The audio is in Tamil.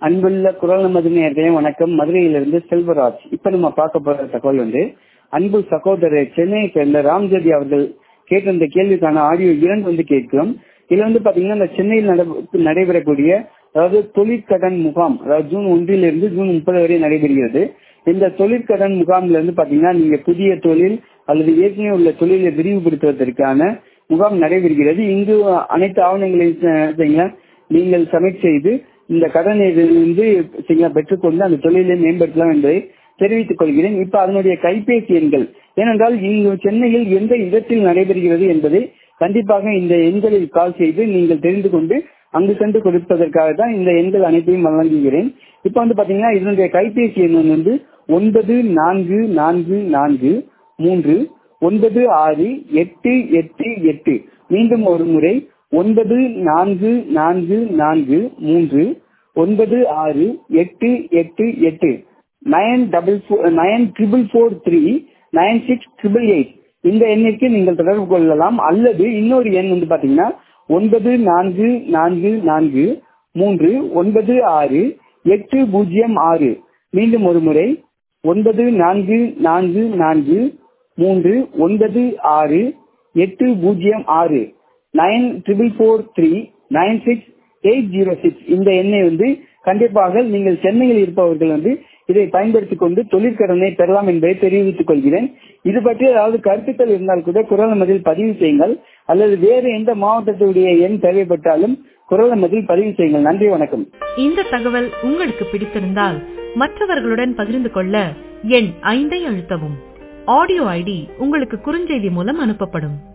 அன்புள்ள குரல் நமது நேர்களே வணக்கம் மதுரையிலிருந்து செல்வராஜ் இப்ப நம்ம பார்க்க போற தகவல் வந்து அன்பு சகோதரர் சென்னையை சேர்ந்த ராம்ஜதி அவர்கள் கேட்ட இந்த கேள்விக்கான ஆடியோ இரண்டு வந்து கேட்கிறோம் இதுல வந்து பாத்தீங்கன்னா இந்த சென்னையில் நட- நடைபெறக்கூடிய அதாவது தொழிற்கடன் முகாம் அதாவது ஜூன் ஒன்றிலிருந்து ஜூன் முப்பது வரை நடைபெறுகிறது இந்த தொழிற்கடன் முகாம்ல இருந்து பாத்தீங்கன்னா நீங்க புதிய தொழில் அல்லது ஏற்கனவே உள்ள தொழிலை விரிவுபடுத்துவதற்கான முகாம் நடைபெறுகிறது இங்கு அனைத்து ஆவணங்களையும் செ- செய்யுங்க. நீங்கள் சப்மிட் செய்து இந்த கடனை வந்து செய்ய பெற்றுக்கொண்டு அந்த தொழிலை மேம்படுத்தலாம் என்பதை தெரிவித்துக் கொள்கிறேன் இப்ப அதனுடைய கைபேசி எண்கள் ஏனென்றால் இங்கு சென்னையில் எந்த இடத்தில் நடைபெறுகிறது என்பதை கண்டிப்பாக இந்த எண்களில் கால் செய்து நீங்கள் தெரிந்து கொண்டு அங்கு சென்று கொடுப்பதற்காக தான் இந்த எண்கள் அனைத்தையும் வழங்குகிறேன் இப்ப வந்து பாத்தீங்கன்னா இதனுடைய கைபேசி எண் வந்து ஒன்பது நான்கு நான்கு நான்கு மூன்று ஒன்பது ஆறு எட்டு எட்டு எட்டு மீண்டும் ஒரு முறை ஒன்பது நான்கு நான்கு நான்கு மூன்று ஒன்பது ஆறு எட்டு எட்டு எட்டு nine double nine triple four three nine six triple eight இந்த எண்ணிற்கு நீங்கள் தொடர்பு கொள்ளலாம் அல்லது இன்னொரு எண் வந்து பாத்தீங்கன்னா ஒன்பது நான்கு நான்கு நான்கு மூன்று ஒன்பது ஆறு எட்டு பூஜ்ஜியம் ஆறு மீண்டும் ஒரு முறை ஒன்பது நான்கு நான்கு நான்கு மூன்று ஒன்பது ஆறு எட்டு பூஜ்ஜியம் ஆறு nine triple four three nine six eight zero six இந்த எண்ணை வந்து கண்டிப்பாக நீங்கள் சென்னையில் இருப்பவர்கள் வந்து இதை பயன்படுத்திக் கொண்டு தொழிற்கடனை பெறலாம் என்பதை தெரிவித்துக் கொள்கிறேன் இது பற்றி ஏதாவது கருத்துக்கள் இருந்தால் கூட குரல் மதில் பதிவு செய்யுங்கள் அல்லது வேறு எந்த மாவட்டத்துடைய எண் தேவைப்பட்டாலும் குரல் மதில் பதிவு செய்யுங்கள் நன்றி வணக்கம் இந்த தகவல் உங்களுக்கு பிடித்திருந்தால் மற்றவர்களுடன் பகிர்ந்து கொள்ள எண் ஐந்தை அழுத்தவும் ஆடியோ ஐடி உங்களுக்கு குறுஞ்செய்தி மூலம் அனுப்பப்படும்